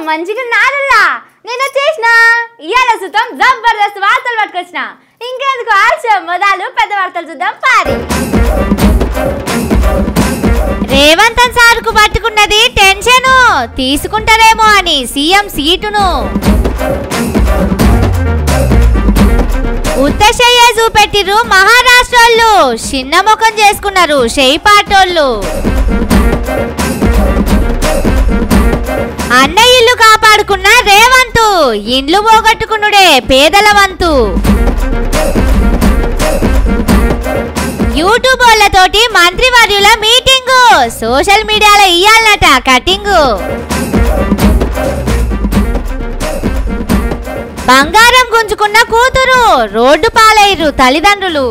మంచిగా నారల్లా నేను వచ్చేసిన ఇవాళ సుతం జబర్దస్త్ వార్తలు పట్టుకొచ్చిన ఇంకెందుకు ఆలస్యం మొదలు పెద్ద వార్తలు చూద్దాం పారి రేవంత్ సార్కు పట్టుకున్నది టెన్షన్ తీసుకుంటారేమో అని సీఎం సీటును ఉత్తశయ్య చూపెట్టిర్రు మహారాష్ట్రోళ్ళు చిన్న ముఖం చేసుకున్నారు షెయిపాటోళ్ళు అన్న ఇల్లు కాపాడుకున్న రేవంతు ఇండ్లు పోగొట్టుకునుడే పేదల వంతు యూట్యూబ్ వాళ్ళతోటి మంత్రివర్యుల మీటింగు సోషల్ మీడియాలో ఇయ్యాలట కటింగు బంగారం గుంజుకున్న కూతురు రోడ్డు పాలయ్యారు తల్లిదండ్రులు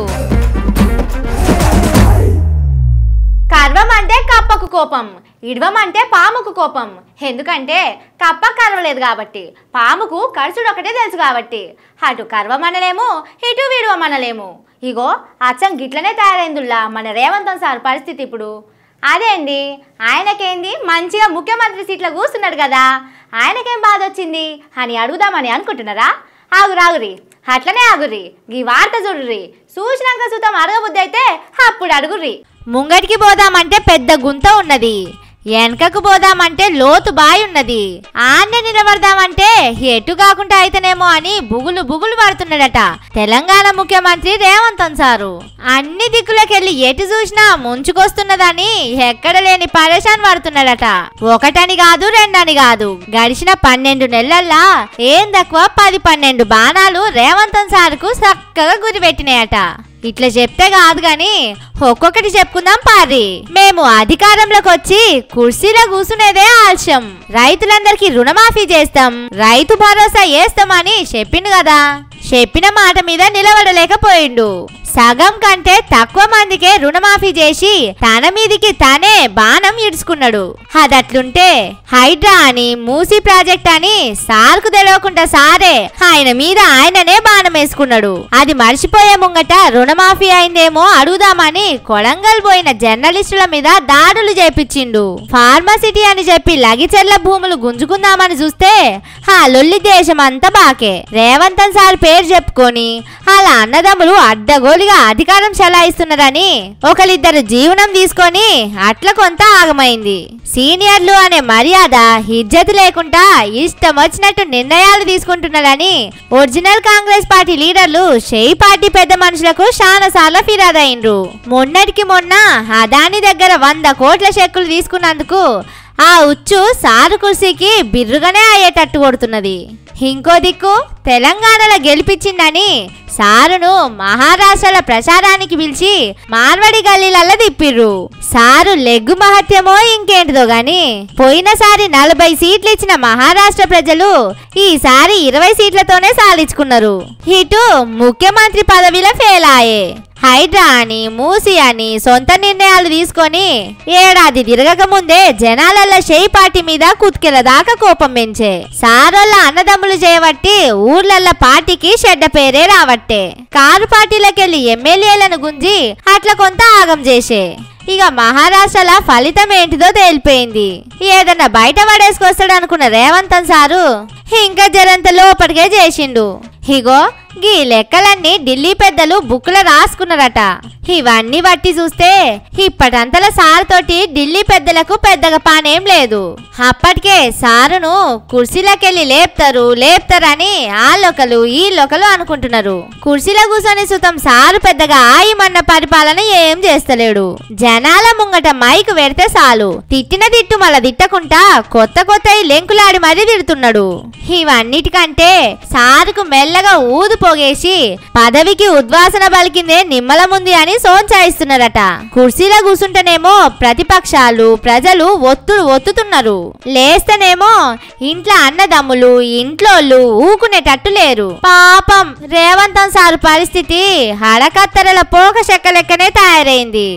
కర్వం అంటే కప్పకు కోపం ఇడవం అంటే పాముకు కోపం ఎందుకంటే కప్ప కరవలేదు కాబట్టి పాముకు కరుచుడు ఒకటే తెలుసు కాబట్టి అటు కర్వమనలేము ఇటు విడవమనలేము ఇగో అచ్చం గిట్లనే తయారైందిలా మన రేవంతం సార్ పరిస్థితి ఇప్పుడు అదే అండి ఆయనకేంది మంచిగా ముఖ్యమంత్రి సీట్లో కూర్చున్నాడు కదా ఆయనకేం బాధ వచ్చింది అని అడుగుదామని అనుకుంటున్నారా ఆగురాగురి అట్లనే ఆగుర్రి ఈ వార్త చూడుర్రి చూసినాక సుతం అడగబుద్ధి అయితే అప్పుడు అడుగుర్రి ముంగటికి పోదామంటే పెద్ద గుంత ఉన్నది వెనకకు పోదామంటే లోతు బాయి ఉన్నది ఆన్నే నిలబడదామంటే ఎటు కాకుండా అయితేనేమో అని బుగులు బుగులు పడుతున్నాడట తెలంగాణ ముఖ్యమంత్రి రేవంత్ సారు అన్ని దిక్కులకెళ్ళి ఎటు చూసినా ముంచుకొస్తున్నదని ఎక్కడ లేని పరేషాన్ పడుతున్నాడట ఒకటని కాదు రెండని కాదు గడిచిన పన్నెండు నెలల్లా ఏం తక్కువ పది పన్నెండు బాణాలు రేవంత్ సార్కు చక్కగా గురిపెట్టినాయట ఇట్లా చెప్తే కాదు గాని ఒక్కొక్కటి చెప్పుకుందాం పారి మేము అధికారంలోకి వచ్చి కుర్చీలో కూసునేదే ఆలస్యం రైతులందరికీ రుణమాఫీ చేస్తాం రైతు భరోసా వేస్తామని చెప్పిండు కదా చెప్పిన మాట మీద నిలబడలేకపోయిండు సగం కంటే తక్కువ మందికే రుణమాఫీ చేసి తన మీదికి తానే బాణం ఇడుచుకున్నాడు అదట్లుంటే హైడ్రా అని మూసీ ప్రాజెక్ట్ అని సార్కు తెలియకుండా సారే ఆయన మీద ఆయననే బాణం వేసుకున్నాడు అది మర్చిపోయే ముంగట రుణమాఫీ అయిందేమో అడుగుదామని కొడంగల్ పోయిన జర్నలిస్టుల మీద దాడులు చేపించిండు ఫార్మసిటీ అని చెప్పి లగిచెర్ల భూములు గుంజుకుందామని చూస్తే ఆ లొల్లి దేశం అంతా బాకే రేవంత్ సార్ పేరు చెప్పుకొని అలా అన్నదమ్ములు అడ్డగోలుగా అధికారం చెలాయిస్తున్నారని ఒకరిద్దరు జీవనం తీసుకొని అట్ల కొంత ఆగమైంది సీనియర్లు అనే మర్యాద ఇజ్జత్ లేకుండా ఇష్టం వచ్చినట్టు నిర్ణయాలు తీసుకుంటున్నారని ఒరిజినల్ కాంగ్రెస్ పార్టీ లీడర్లు షెయి పార్టీ పెద్ద మనుషులకు శానసార్లు ఫిర్యాదైండ్రు మొన్నటికి మొన్న అదాని దగ్గర వంద కోట్ల చెక్కులు తీసుకున్నందుకు ఆ ఉచ్చు సారు కుర్సీకి బిర్రుగానే అయ్యేటట్టు కొడుతున్నది ఇంకో దిక్కు తెలంగాణలో గెలిపించిందని సారును మహారాష్ట్రల ప్రచారానికి పిలిచి మార్వడి గల్లీలల్ల తిప్పిర్రు సారు లెగ్గు మహత్యమో ఇంకేంటిదో గాని పోయినసారి నలభై సీట్లు ఇచ్చిన మహారాష్ట్ర ప్రజలు ఈసారి ఇరవై సీట్లతోనే సాధించుకున్నారు ఇటు ముఖ్యమంత్రి పదవిలో ఫెయిల్ అయ్యే హైడ్రా అని మూసి అని సొంత నిర్ణయాలు తీసుకొని ఏడాది తిరగక ముందే జనాలల్ల షేయి పార్టీ మీద కుత్కెల దాకా కోపం పెంచే సారోళ్ళ అన్నదమ్ములు చేయబట్టి ఊర్లల్ల పార్టీకి చెడ్డ పేరే రావట్టే కారు పార్టీలకెళ్ళి ఎమ్మెల్యేలను గుంజి అట్లా కొంత ఆగం చేసే ఇక మహారాష్ట్రల ఫలితం ఏంటిదో తేలిపోయింది ఏదన్నా బయట పడేసుకొస్తాడు అనుకున్న రేవంత్ సారు ఇంకా జరంత లోపటికే చేసిండు ఇగో గీ లెక్కలన్నీ ఢిల్లీ పెద్దలు బుక్లో రాసుకున్నారట ఇవన్నీ బట్టి చూస్తే ఇప్పటంతల సార్ తోటి ఢిల్లీ పెద్దలకు పెద్దగా పానేం లేదు అప్పటికే సారును కుర్చీలకెళ్ళి లేపుతారు లేపుతారని ఆ లొకలు ఈ లొకలు అనుకుంటున్నారు కుర్చీలో కూర్చొని సుతం సారు పెద్దగా ఆయమన్న పరిపాలన ఏం చేస్తలేడు జనాల ముంగట మైక్ పెడితే చాలు తిట్టిన తిట్టు మళ్ళా తిట్టకుండా కొత్త కొత్త లెంకులాడి మరీ తిడుతున్నాడు ఇవన్నిటికంటే సారుకు మెల్లగా ఊదు పోగేసి పదవికి ఉద్వాసన పలికిందే నిమ్మలముంది అని సోంచాయిస్తున్నారట కుర్చీలో కూర్చుంటేనేమో ప్రతిపక్షాలు ప్రజలు ఒత్తుడు ఒత్తుతున్నారు లేస్తేనేమో ఇంట్లో అన్నదమ్ములు ఇంట్లోళ్ళు ఊకునేటట్టు లేరు పాపం రేవంతం సారు పరిస్థితి హడకత్తెరల పోక చెక్క లెక్కనే తయారైంది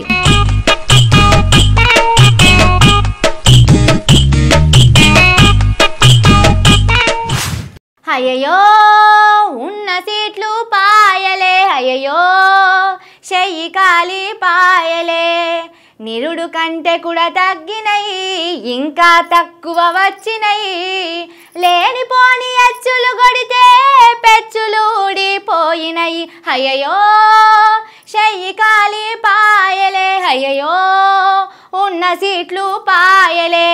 అయ్యయ్యో ఉన్న సీట్లు పాయలే అయ్యయ్యో చెయ్యి కాలి పాయలే నిరుడు కంటే కూడా తగ్గినయి ఇంకా తక్కువ వచ్చినయి లేనిపోని అచ్చులు కొడితే పెచ్చులు ఊడిపోయినయి అయ్యయ్యో చెయ్యి కాలి పాయలే అయ్యయ్యో ఉన్న సీట్లు పాయలే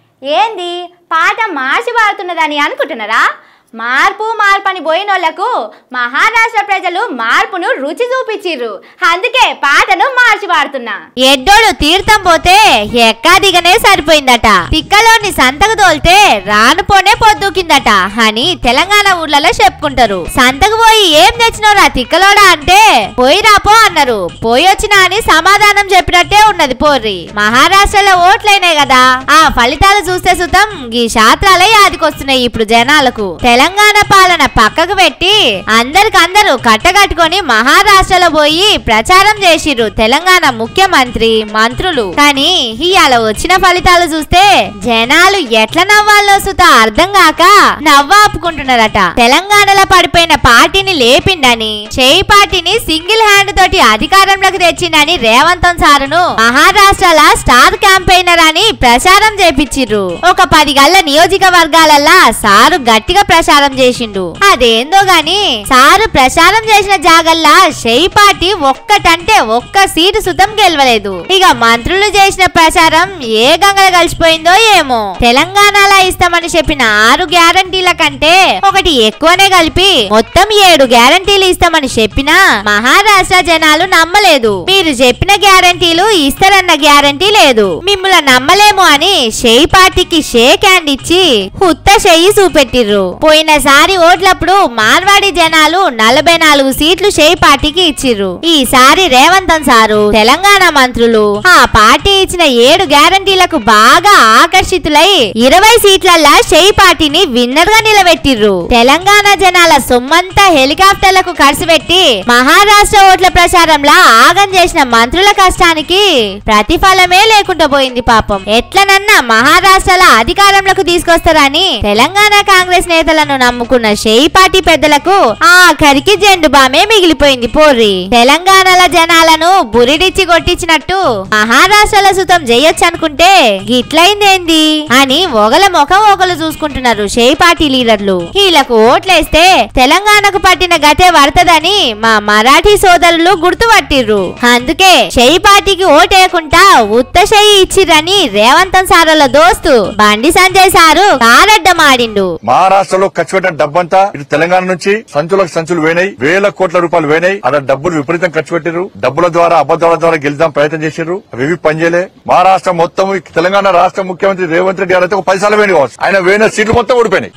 ఏంది పాట మార్చి పాడుతున్నదని అనుకుంటున్నారా మార్పు మార్పు అని పోయినోళ్లకు మహారాష్ట్ర ప్రజలు మార్పును రుచి చూపించిర్రు అందుకే పాటను మార్చి పాడుతున్నా ఎడ్డోడు తీర్థం పోతే ఎక్కాదిగనే సరిపోయిందట తిక్కలోని సంతకు తోల్తే రానుపోనే పొద్దుకిందట అని తెలంగాణ ఊర్లలో చెప్పుకుంటారు సంతకు పోయి ఏం తెచ్చినోరా తిక్కలోడా అంటే పోయి రాపో అన్నారు పోయి వచ్చినా అని సమాధానం చెప్పినట్టే ఉన్నది పోర్రి మహారాష్ట్రలో ఓట్లైనాయి కదా ఆ ఫలితాలు చూస్తే సుతం ఈ శాస్త్రాలే యాదికొస్తున్నాయి ఇప్పుడు జనాలకు తెలంగాణ పాలన పక్కకు పెట్టి అందరికందరూ కట్టకట్టుకొని మహారాష్ట్రలో పోయి ప్రచారం చేసిర్రు తెలంగాణ ముఖ్యమంత్రి మంత్రులు కానీ ఇవాళ వచ్చిన ఫలితాలు చూస్తే జనాలు ఎట్లా నవ్వాలో సుత అర్థం కాక నవ్వ ఆపుకుంటున్నారట తెలంగాణలో పడిపోయిన పార్టీని లేపిండని చేయి పార్టీని సింగిల్ హ్యాండ్ తోటి అధికారంలోకి తెచ్చిండని రేవంత్ సారును మహారాష్ట్రల స్టార్ క్యాంపెయినర్ అని ప్రచారం చేపించిర్రు ఒక పది గల్ల నియోజకవర్గాలల్లా సారు గట్టిగా ప్రచారం చేసిండు అదేందో గాని సారు ప్రచారం చేసిన జాగల్లా షెయి పార్టీ ఒక్కటంటే ఒక్క సీటు సుతం గెలవలేదు ఇక మంత్రులు చేసిన ప్రచారం ఏ గంగల కలిసిపోయిందో ఏమో తెలంగాణలో ఇస్తామని చెప్పిన ఆరు గ్యారంటీల కంటే ఒకటి ఎక్కువనే కలిపి మొత్తం ఏడు గ్యారంటీలు ఇస్తామని చెప్పినా మహారాష్ట్ర జనాలు నమ్మలేదు మీరు చెప్పిన గ్యారంటీలు ఇస్తారన్న గ్యారంటీ లేదు మిమ్మల్ని నమ్మలేము అని షేయి పార్టీకి షేక్ హ్యాండ్ ఇచ్చి హుత్త షెయ్యి చూపెట్టిర్రు పోయినసారి ఓట్లప్పుడు మార్వాడి జనాలు నలభై నాలుగు సీట్లు షేయి పార్టీకి ఇచ్చిర్రు ఈసారి రేవంత్ సారు తెలంగాణ మంత్రులు ఆ పార్టీ ఇచ్చిన ఏడు గ్యారంటీలకు బాగా ఆకర్షితులై ఇరవై సీట్లల్లా షేయి పార్టీని విన్నర్ గా నిలబెట్టిర్రు తెలంగాణ జనాల సొమ్మంతా హెలికాప్టర్లకు ఖర్చు పెట్టి మహారాష్ట్ర ఓట్ల ప్రచారంలా ఆగం చేసిన మంత్రుల కష్టానికి ప్రతిఫలమే లేకుండా పోయింది పాపం ఎట్లనన్నా మహారాష్ట్రల అధికారంలోకి తీసుకొస్తారని తెలంగాణ కాంగ్రెస్ నేతలను నమ్ముకున్న షేయి పార్టీ పెద్దలకు ఆఖరికి జెండు బామే మిగిలిపోయింది పోర్రి తెలంగాణల జనాలను బురిడిచ్చి కొట్టించినట్టు మహారాష్ట్రలో సుతం చేయొచ్చు అనుకుంటే గిట్లయిందేంది అని ఒకల ముఖం ఒకరు చూసుకుంటున్నారు షేయి పార్టీ లీడర్లు వీళ్ళకు ఓట్లేస్తే తెలంగాణకు పట్టిన గతే పడుతుందని మా మరాఠీ సోదరులు గుర్తుపట్టిర్రు అందుకే షెయి పార్టీకి ఓటేయకుండా ఉత్త షెయి ఇచ్చిర్రని రేవంత్ సారల దోస్తు బండి సంజయ్ సారు కారడ్డమాడిండు మహారాష్ట్రలో ఖర్చు పెట్టిన డబ్బంతా ఇటు తెలంగాణ నుంచి సంచులకు సంచులు వేనాయి వేల కోట్ల రూపాయలు వేనాయి అక్కడ డబ్బులు విపరీతం ఖర్చు పెట్టారు డబ్బుల ద్వారా అబద్ధాల ద్వారా గెలుద్దాం ప్రయత్నం చేశారు అవి పనిచేయలే మహారాష్ట్ర మొత్తం ఈ తెలంగాణ రాష్ట్ర ముఖ్యమంత్రి రేవంత్ రెడ్డి గారు అయితే ఒక పది సార్లు వేణి కావచ్చు ఆయన వేయిన సీట్లు మొత్తం ఓడిపోయినాయి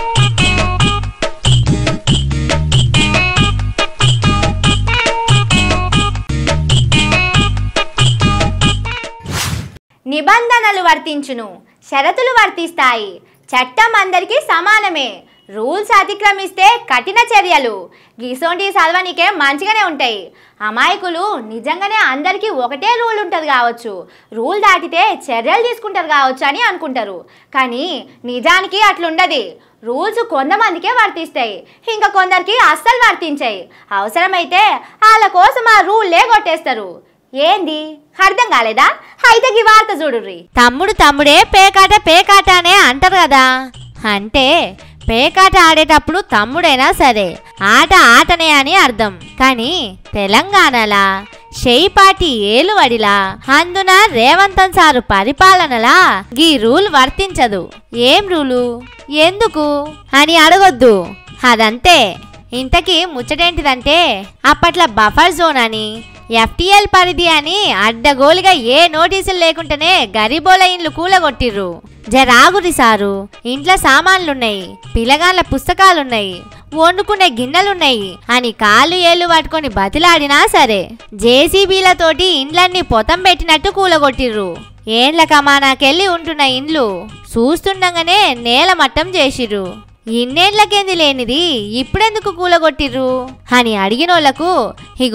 నిబంధనలు వర్తించును షరతులు వర్తిస్తాయి చట్టం అందరికీ సమానమే రూల్స్ అతిక్రమిస్తే కఠిన చర్యలు గీసోంటి చదవనికే మంచిగానే ఉంటాయి అమాయకులు నిజంగానే అందరికీ ఒకటే రూల్ ఉంటుంది కావచ్చు రూల్ దాటితే చర్యలు తీసుకుంటారు కావచ్చు అని అనుకుంటారు కానీ నిజానికి అట్లుండదు రూల్స్ కొంతమందికే వర్తిస్తాయి ఇంకా కొందరికి అస్సలు వర్తించాయి అవసరమైతే వాళ్ళ కోసం ఆ రూల్లే కొట్టేస్తారు ఏంది అర్థం కాలేదా అయితే ఈ వార్త చూడుర్రి తమ్ముడు తమ్ముడే పేకాట పేకాట అనే అంటారు కదా అంటే పేకాట ఆడేటప్పుడు తమ్ముడైనా సరే ఆట ఆటనే అని అర్థం కానీ తెలంగాణలా షెయిపాటి ఏలువడిలా అందున రేవంతన్ సారు పరిపాలనలా గీ రూల్ వర్తించదు ఏం రూలు ఎందుకు అని అడగొద్దు అదంతే ఇంతకీ ముచ్చటేంటిదంటే అప్పట్లో బఫర్ జోన్ అని ఎఫ్టిఎల్ పరిధి అని అడ్డగోలుగా ఏ నోటీసులు లేకుండానే గరీబోల ఇండ్లు కూలగొట్టిర్రు జరాగురి సారు ఇంట్లో సామాన్లున్నాయి పిల్లగాళ్ళ పుస్తకాలున్నాయి వండుకునే గిన్నెలున్నాయి అని కాళ్ళు ఏళ్ళు పట్టుకొని బతిలాడినా సరే జేసీబీలతోటి ఇండ్లన్నీ పొతం పెట్టినట్టు కూలగొట్టిర్రు ఏండ్ల కమానాకెళ్ళి ఉంటున్న ఇండ్లు చూస్తుండగానే నేల మట్టం చేసిర్రు ఇన్నేళ్లకేంది లేనిది ఇప్పుడెందుకు కూలగొట్టిర్రు అని అడిగినోళ్లకు ఇగో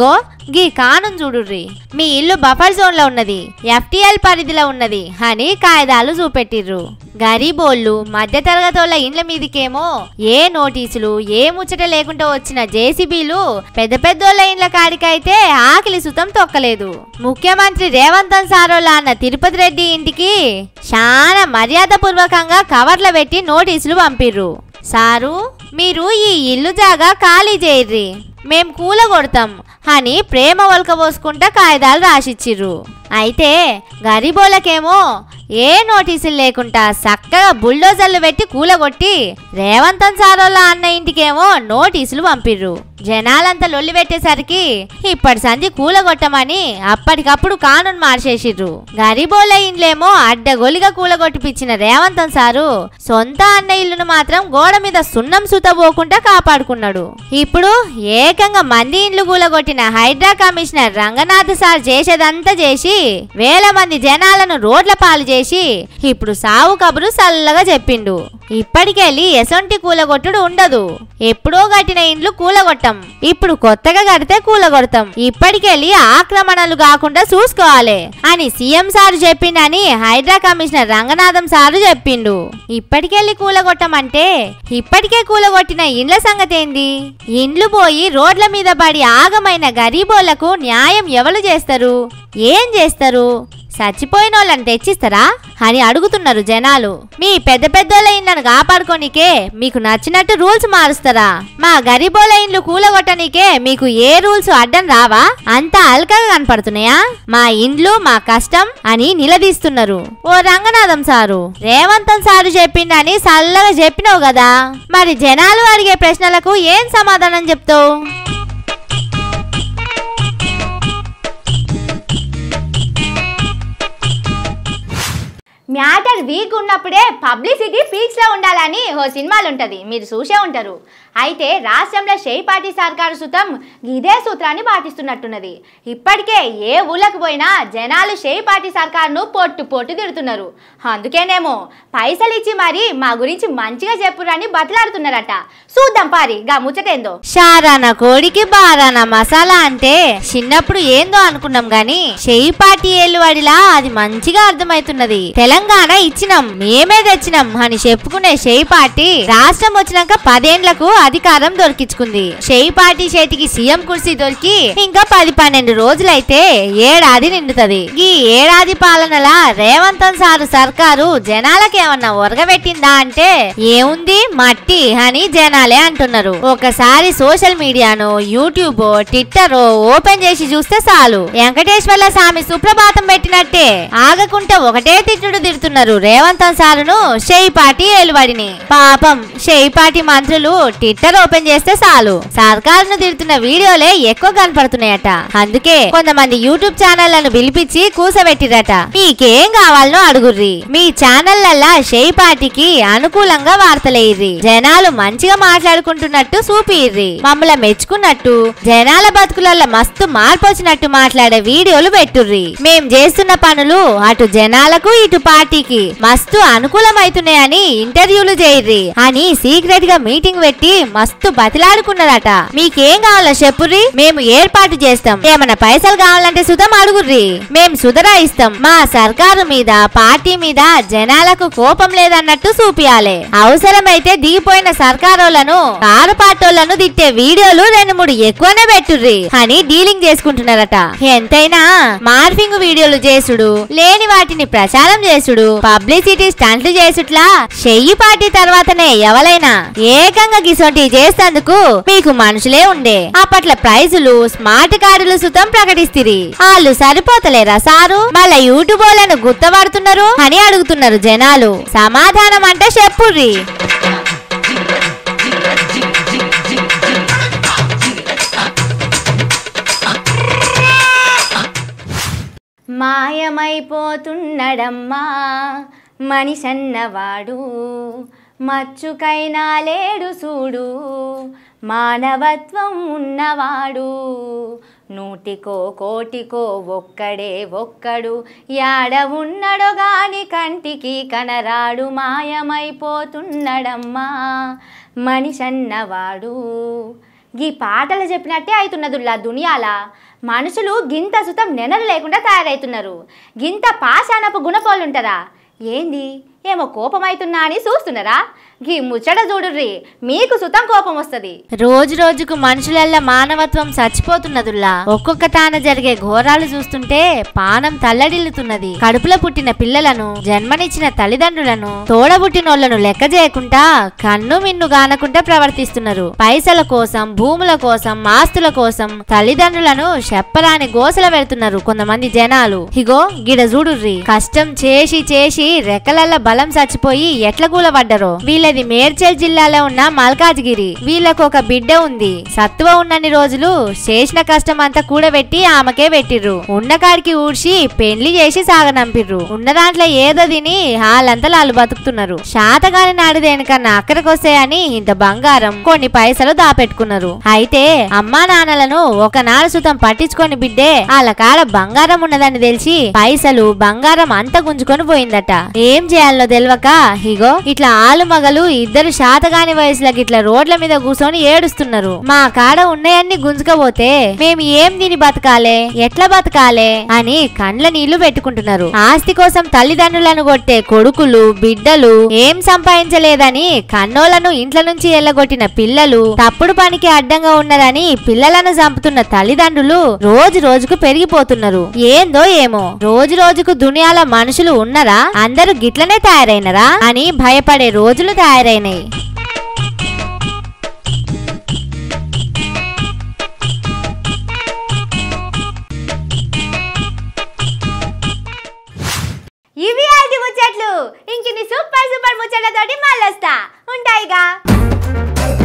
గీ కానున్ చూడుర్రి మీ ఇల్లు బఫర్ జోన్ లో ఉన్నది ఎఫ్టిఎల్ పరిధిలో ఉన్నది అని కాయిదాలు చూపెట్టిర్రు గరీబోళ్ళు మధ్యతరగతోళ్ళ ఇండ్ల మీదికేమో ఏ నోటీసులు ఏ ముచ్చట లేకుండా వచ్చిన జేసీబీలు పెద్ద పెద్దోళ్ళ ఇండ్ల కాడికైతే ఆకలి సుతం తొక్కలేదు ముఖ్యమంత్రి రేవంతన్ సారోళ్ళ అన్న తిరుపతి రెడ్డి ఇంటికి చాలా మర్యాదపూర్వకంగా కవర్ల పెట్టి నోటీసులు పంపిర్రు సారు మీరు ఈ ఇల్లు జాగా ఖాళీ చేయర్రి మేం కూలగొడతాం అని ప్రేమ ఒలకబోసుకుంటా కాగితాలు రాసిచ్చిర్రు అయితే గరీబోళ్ళకేమో ఏ నోటీసులు లేకుండా చక్కగా బుల్డోజర్లు పెట్టి కూలగొట్టి రేవంతన్ సారోళ్ళ అన్న ఇంటికేమో నోటీసులు పంపిర్రు జనాలంతా లొల్లి పెట్టేసరికి ఇప్పటి సంధి కూలగొట్టమని అప్పటికప్పుడు కానూన్ మార్చేసిర్రు గరీబోళ్ళ ఇండ్లేమో అడ్డగొలిగా కూలగొట్టిపిచ్చిన రేవంతన్ సారు సొంత అన్న ఇల్లును మాత్రం గోడ మీద సున్నం సుత పోకుండా కాపాడుకున్నాడు ఇప్పుడు ఏకంగా మంది ఇండ్లు కూలగొట్టిన హైడ్రా కమిషనర్ రంగనాథ్ సార్ చేసేదంతా చేసి వేల మంది జనాలను రోడ్ల పాలు చేసి ఇప్పుడు సావు కబురు చల్లగా చెప్పిండు ఇప్పటికెళ్ళి ఎసొంటి కూలగొట్టుడు ఉండదు ఎప్పుడో కట్టిన ఇండ్లు కూలగొట్టం ఇప్పుడు కొత్తగా కడితే కూలగొడతాం ఇప్పటికెళ్ళి ఆక్రమణలు కాకుండా చూసుకోవాలి అని సీఎం సారు చెప్పిండని హైడ్రా కమిషనర్ రంగనాథం సారు చెప్పిండు ఇప్పటికెళ్ళి కూలగొట్టమంటే ఇప్పటికే కూలగొట్టిన ఇండ్ల సంగతి ఏంది ఇండ్లు పోయి రోడ్ల మీద పడి ఆగమైన గరీబోళ్లకు న్యాయం ఎవరు చేస్తారు ఏం చేస్తారు చచ్చిపోయిన వాళ్ళని తెచ్చిస్తారా అని అడుగుతున్నారు జనాలు మీ పెద్ద పెద్దోళ్ళ ఇండ్లను కాపాడుకోనికే మీకు నచ్చినట్టు రూల్స్ మారుస్తారా మా గరీబోళ్ళ ఇండ్లు కూలగొట్టనికే మీకు ఏ రూల్స్ అడ్డం రావా అంత అల్కగా కనపడుతున్నాయా మా ఇండ్లు మా కష్టం అని నిలదీస్తున్నారు ఓ రంగనాథం సారు రేవంతన్ సారు చెప్పిండని చల్లగా చెప్పినావు కదా మరి జనాలు అడిగే ప్రశ్నలకు ఏం సమాధానం చెప్తావు మ్యాటర్ వీక్ ఉన్నప్పుడే పబ్లిసిటీ పీక్స్ లో ఉండాలని ఓ సినిమాలు ఉంటది మీరు చూసే ఉంటారు అయితే రాష్ట్రంలో షేయ్ పార్టీ సర్కారు సుతం ఇదే సూత్రాన్ని పాటిస్తున్నట్టున్నది ఇప్పటికే ఏ ఊళ్ళకు పోయినా జనాలు షేయ్ పార్టీ సర్కారును పొట్టు పొట్టు తిడుతున్నారు అందుకేనేమో పైసలు ఇచ్చి మరి మా గురించి మంచిగా చెప్పురని బతలాడుతున్నారట చూద్దాం పారి గా ముచ్చటేందో షారాన కోడికి బారాన మసాలా అంటే చిన్నప్పుడు ఏందో అనుకున్నాం గాని చెయ్యి పార్టీ ఏళ్ళువాడిలా అది మంచిగా అర్థమైతున్నది తెలంగాణ ఇచ్చినాం మేమే తెచ్చినాం అని చెప్పుకునే షెయి పార్టీ రాష్ట్రం వచ్చినాక పదేండ్లకు అధికారం దొరికించుకుంది షెయి పార్టీ చేతికి సీఎం కుర్సీ దొరికి ఇంకా పది పన్నెండు రోజులైతే ఏడాది నిండుతది ఈ ఏడాది పాలనలా రేవంతన్ సారు సర్కారు జనాలకి ఏమన్నా ఒరగబెట్టిందా అంటే ఏముంది మట్టి అని జనాలే అంటున్నారు ఒకసారి సోషల్ మీడియాను యూట్యూబ్ ట్విట్టర్ ఓపెన్ చేసి చూస్తే చాలు వెంకటేశ్వర్ల స్వామి సుప్రభాతం పెట్టినట్టే ఆగకుంటే ఒకటే తిట్టుడు తిడుతున్నారు రేవంతన్ సారును షేయిపాటి ఏలుబడిని పాపం షేయిపాటి మంత్రులు ట్విట్టర్ ఓపెన్ చేస్తే చాలు సర్కారును తిడుతున్న వీడియోలే ఎక్కువ కనపడుతున్నాయట అందుకే కొంతమంది యూట్యూబ్ ఛానళ్లను పిలిపించి కూసబెట్టిరట మీకేం కావాలనో అడుగుర్రి మీ ఛానళ్లల్లా షేయిపాటికి అనుకూలంగా వార్తలేయిర్రి జనాలు మంచిగా మాట్లాడుకుంటున్నట్టు చూపిర్రి మమ్మల్ని మెచ్చుకున్నట్టు జనాల బతుకులల్ల మస్తు మార్పు వచ్చినట్టు మాట్లాడే వీడియోలు పెట్టుర్రి మేం చేస్తున్న పనులు అటు జనాలకు ఇటు పార్టీకి మస్తు అనుకూలమైతున్నాయని ఇంటర్వ్యూలు చేయర్రి అని సీక్రెట్ గా మీటింగ్ పెట్టి మస్తు బతిలాడుకున్నదట మీకేం కావాలో చెప్పుర్రి మేము ఏర్పాటు చేస్తాం ఏమన్నా పైసలు కావాలంటే సుధం అడుగుర్రి మేం సుధరా ఇస్తాం మా సర్కారు మీద పార్టీ మీద జనాలకు కోపం లేదన్నట్టు చూపియాలి అవసరమైతే దిగిపోయిన సర్కారోళ్లను కారు పార్టోళ్లను తిట్టే వీడియోలు రెండు మూడు ఎక్కువనే పెట్టుర్రి అని డీలింగ్ చేసుకుంటున్నారట ఎంతైనా మార్ఫింగ్ వీడియోలు చేసుడు లేని వాటిని ప్రచారం చేసుడు పబ్లిసిటీ స్టంట్లు చేసుట్లా చెయ్యి పార్టీ తర్వాతనే ఎవరైనా ఏకంగా గిసొంటి చేసేందుకు మీకు మనుషులే ఉండే అప్పట్ల ప్రైజులు స్మార్ట్ కార్డులు సుతం ప్రకటిస్తిరి వాళ్ళు సరిపోతలేరా సారు మళ్ళా యూట్యూబ్ వాళ్ళను గుర్తపడుతున్నారు అని అడుగుతున్నారు జనాలు సమాధానం అంటే చెప్పుర్రి మాయమైపోతున్నడమ్మా మనిషన్నవాడు మచ్చుకైనా లేడు చూడు మానవత్వం ఉన్నవాడు నూటికో కోటికో ఒక్కడే ఒక్కడు యాడ ఉన్నడో గాని కంటికి కనరాడు మాయమైపోతున్నడమ్మా మనిషన్నవాడు ఈ పాటలు చెప్పినట్టే అవుతున్నదుల్లా దునియాల మనుషులు గింత సుతం నెనలు లేకుండా తయారవుతున్నారు గింత పాషాణపు గుణపోలుంటారా ఏంది ఏమో కోపం అవుతున్నా అని చూస్తున్నారా గీ ముచ్చట చూడుర్రి మీకు సుతం కోపం వస్తుంది రోజు రోజుకు మనుషులల్ల మానవత్వం చచ్చిపోతున్నదుల్లా ఒక్కొక్క తాన జరిగే ఘోరాలు చూస్తుంటే పానం తల్లడిల్లుతున్నది కడుపులో పుట్టిన పిల్లలను జన్మనిచ్చిన తల్లిదండ్రులను తోడబుట్టినోళ్లను లెక్క చేయకుండా కన్ను మిన్ను గానకుండా ప్రవర్తిస్తున్నారు పైసల కోసం భూముల కోసం ఆస్తుల కోసం తల్లిదండ్రులను చెప్పరాని గోసల పెడుతున్నారు కొంతమంది జనాలు ఇగో గిడ చూడుర్రి కష్టం చేసి చేసి రెక్కలల్ల బలం చచ్చిపోయి ఎట్ల కూలబడ్డరో వీళ్ళది మేడ్చల్ జిల్లాలో ఉన్న మల్కాజ్గిరి వీళ్ళకు ఒక బిడ్డ ఉంది సత్తువ ఉన్నన్ని రోజులు చేసిన కష్టం అంతా కూడబెట్టి ఆమెకే పెట్టిర్రు ఉన్న కాడికి ఊడ్చి పెండ్లి చేసి సాగనంపిర్రు ఉన్న దాంట్లో ఏదో తిని వాళ్ళంతా వాళ్ళు బతుకుతున్నారు శాతగాని నాడు దేనికన్నా అక్కడికొస్తాయని ఇంత బంగారం కొన్ని పైసలు దాపెట్టుకున్నారు అయితే అమ్మా నాన్నలను ఒకనాడు సుతం పట్టించుకొని బిడ్డే వాళ్ళ కాడ బంగారం ఉన్నదని తెలిసి పైసలు బంగారం అంతా గుంజుకొని పోయిందట ఏం చేయాలో తెలియక ఇగో ఇట్లా ఆలు మగలు ఇద్దరు శాతగాని వయసులకి ఇట్లా రోడ్ల మీద కూర్చొని ఏడుస్తున్నారు మా కాడ ఉన్నాయన్ని గుంజుకపోతే మేము ఏం తిని బతకాలే ఎట్లా బతకాలే అని కండ్ల నీళ్లు పెట్టుకుంటున్నారు ఆస్తి కోసం తల్లిదండ్రులను కొట్టే కొడుకులు బిడ్డలు ఏం సంపాదించలేదని కన్నోళ్లను ఇంట్ల నుంచి ఎల్లగొట్టిన పిల్లలు తప్పుడు పనికి అడ్డంగా ఉన్నదని పిల్లలను చంపుతున్న తల్లిదండ్రులు రోజు రోజుకు పెరిగిపోతున్నారు ఏందో ఏమో రోజు రోజుకు దునియాలో మనుషులు ఉన్నరా అందరూ గిట్లనే తయారైనరా అని భయపడే రోజులు తయారైనాయి ఇవి ఐదు ముచ్చట్లు ఇంకిన్ని సూపర్ సూపర్ ముచ్చట్లతోటి మళ్ళొస్తా ఉంటాయిగా